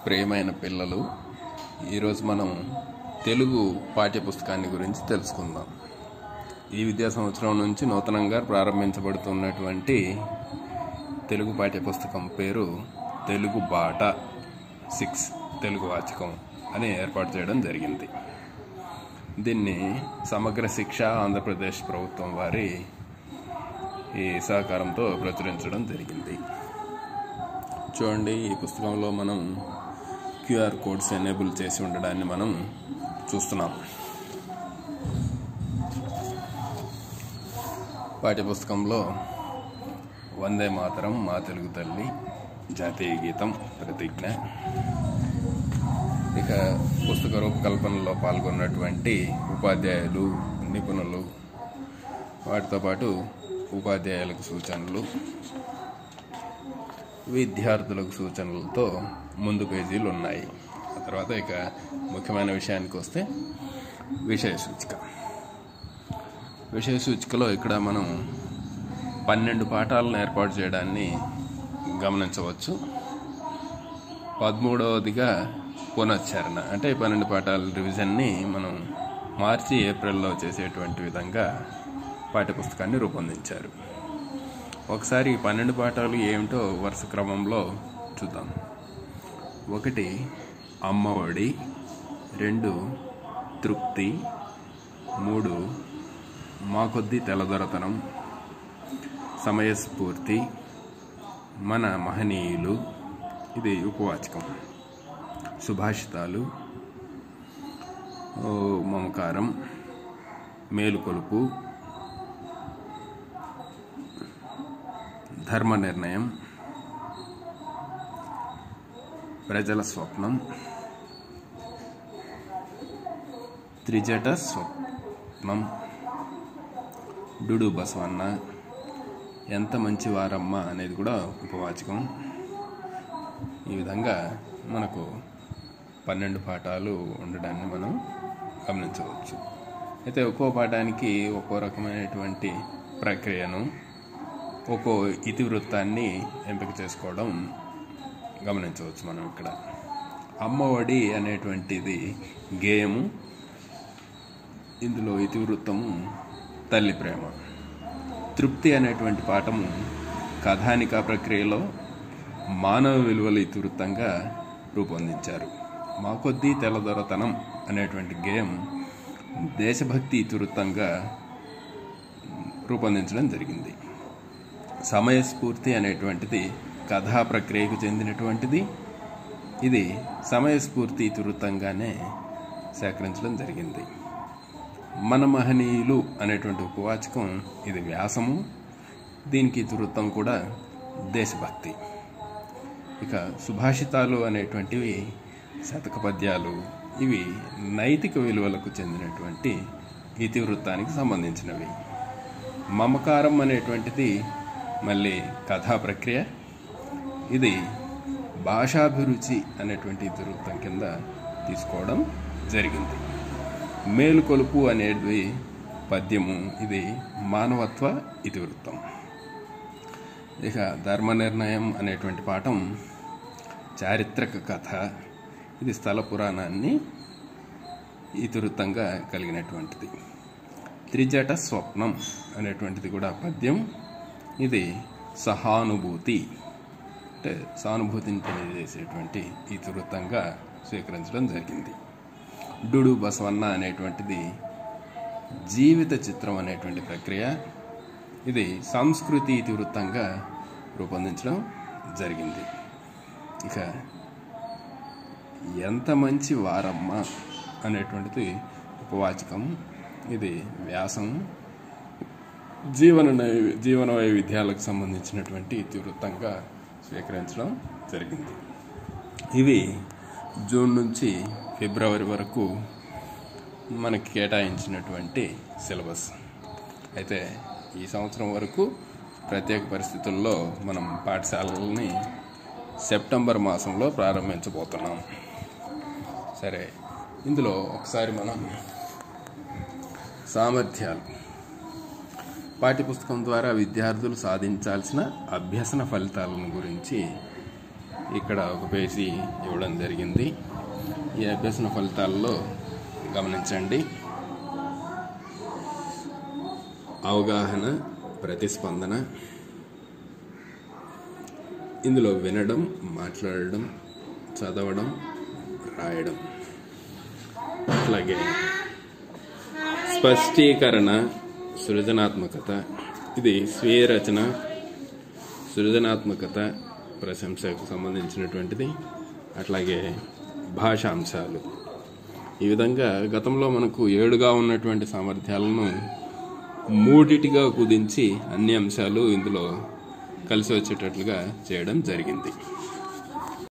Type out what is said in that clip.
ప్రియమైన పిల్లలు ఈరోజు మనం తెలుగు పాఠ్యపుస్తకాన్ని గురించి తెలుసుకుందాం ఈ విద్యా సంవత్సరం నుంచి నూతనంగా ప్రారంభించబడుతున్నటువంటి తెలుగు పాఠ్యపుస్తకం పేరు తెలుగు బాట సిక్స్ తెలుగు వాచకం అని ఏర్పాటు చేయడం జరిగింది దీన్ని సమగ్ర శిక్ష ఆంధ్రప్రదేశ్ ప్రభుత్వం వారి ఈ సహకారంతో ప్రచురించడం జరిగింది చూడండి ఈ పుస్తకంలో మనం క్యూఆర్ కోడ్స్ ఎనేబుల్ చేసి ఉండడాన్ని మనం చూస్తున్నాం పాఠ్యపుస్తకంలో వందే మాతరం మా తెలుగు తల్లి జాతీయ గీతం ప్రతిజ్ఞ ఇక పుస్తక రూపకల్పనలో పాల్గొన్నటువంటి ఉపాధ్యాయులు నిపుణులు వాటితో పాటు ఉపాధ్యాయులకు సూచనలు విద్యార్థులకు సూచనలతో ముందు పేజీలు ఉన్నాయి ఆ తర్వాత ఇక ముఖ్యమైన విషయానికి వస్తే విషయ సూచిక విషయ సూచికలో ఇక్కడ మనం పన్నెండు పాఠాలను ఏర్పాటు చేయడాన్ని గమనించవచ్చు పదమూడవదిగా పునశ్చరణ అంటే పన్నెండు పాఠాల రివిజన్ని మనం మార్చి ఏప్రిల్లో చేసేటువంటి విధంగా పాఠ్యపుస్తకాన్ని రూపొందించారు ఒకసారి ఈ పన్నెండు పాఠాలు ఏమిటో వరుస క్రమంలో చూద్దాం ఒకటి అమ్మఒడి రెండు తృప్తి మూడు మా కొద్ది తెల్లదొరతనం సమయస్ఫూర్తి మన మహనీయులు ఇది ఉపవాచకం సుభాషితాలు ఓ మమకారం మేలుకొలుపు ధర్మ నిర్ణయం ప్రజల స్వప్నం త్రిజట స్వప్నం డుడు బసవన్న ఎంత మంచి వారమ్మ అనేది కూడా ఉపవాచకం ఈ విధంగా మనకు పన్నెండు పాఠాలు ఉండడాన్ని మనం గమనించవచ్చు అయితే ఒక్కో పాఠానికి ఒక్కో రకమైనటువంటి ప్రక్రియను ఒక్కో ఇతివృత్తాన్ని ఎంపిక చేసుకోవడం గమనించవచ్చు మనం ఇక్కడ అమ్మఒడి అనేటువంటిది గేయము ఇందులో ఇతివృత్తము తల్లి ప్రేమ తృప్తి అనేటువంటి పాఠము కథానిక ప్రక్రియలో మానవ విలువల ఇతివృత్తంగా రూపొందించారు మా కొద్దీ తెల్లదొరతనం అనేటువంటి గేయం దేశభక్తి ఇతివృత్తంగా రూపొందించడం జరిగింది సమయస్ఫూర్తి అనేటువంటిది కథా ప్రక్రియకు చెందినటువంటిది ఇది సమయస్ఫూర్తి ఇతివృత్తంగానే సేకరించడం జరిగింది మన మహనీయులు అనేటువంటి ఉపవాచకం ఇది వ్యాసము దీనికి ఇతివృత్తం కూడా దేశభక్తి ఇక సుభాషితాలు అనేటువంటివి శతక పద్యాలు ఇవి నైతిక విలువలకు చెందినటువంటి ఇతివృత్తానికి సంబంధించినవి మమకారం అనేటువంటిది మళ్ళీ కథా ప్రక్రియ ఇది భాషాభిరుచి అనేటువంటి ఇతివృత్తం కింద తీసుకోవడం జరిగింది మేలుకొలుపు అనేది పద్యము ఇది మానవత్వ ఇతివృత్తం ఇక ధర్మ నిర్ణయం అనేటువంటి పాఠం చారిత్రక కథ ఇది స్థల పురాణాన్ని ఇతివృత్తంగా కలిగినటువంటిది త్రిజట స్వప్నం అనేటువంటిది కూడా పద్యం ఇది సహానుభూతి అంటే సానుభూతిని తెలియజేసేటువంటి ఇతివృత్తంగా స్వీకరించడం జరిగింది డుడు బసవన్న అనేటువంటిది జీవిత చిత్రం అనేటువంటి ప్రక్రియ ఇది సంస్కృతి ఇతివృత్తంగా రూపొందించడం జరిగింది ఇక ఎంత మంచి వారమ్మ అనేటువంటిది ఉపవాచకం ఇది వ్యాసం జీవన నై- జీవన వైవిధ్యాలకు సంబంధించినటువంటి ఇతివృత్తంగా స్వీకరించడం జరిగింది ఇవి జూన్ నుంచి ఫిబ్రవరి వరకు మనకి కేటాయించినటువంటి సిలబస్ అయితే ఈ సంవత్సరం వరకు ప్రత్యేక పరిస్థితుల్లో మనం పాఠశాలల్ని సెప్టెంబర్ మాసంలో ప్రారంభించబోతున్నాం సరే ఇందులో ఒకసారి మనం సామర్థ్యాలు పాఠ్యపుస్తకం ద్వారా విద్యార్థులు సాధించాల్సిన అభ్యసన ఫలితాలను గురించి ఇక్కడ ఒక పేజీ ఇవ్వడం జరిగింది ఈ అభ్యసన ఫలితాల్లో గమనించండి అవగాహన ప్రతిస్పందన ఇందులో వినడం మాట్లాడడం చదవడం రాయడం అట్లాగే స్పష్టీకరణ సృజనాత్మకత ఇది స్వీయ రచన సృజనాత్మకత ప్రశంసకు సంబంధించినటువంటిది అట్లాగే భాషాంశాలు ఈ విధంగా గతంలో మనకు ఏడుగా ఉన్నటువంటి సామర్థ్యాలను మూడిటిగా కుదించి అన్ని అంశాలు ఇందులో కలిసి వచ్చేటట్లుగా చేయడం జరిగింది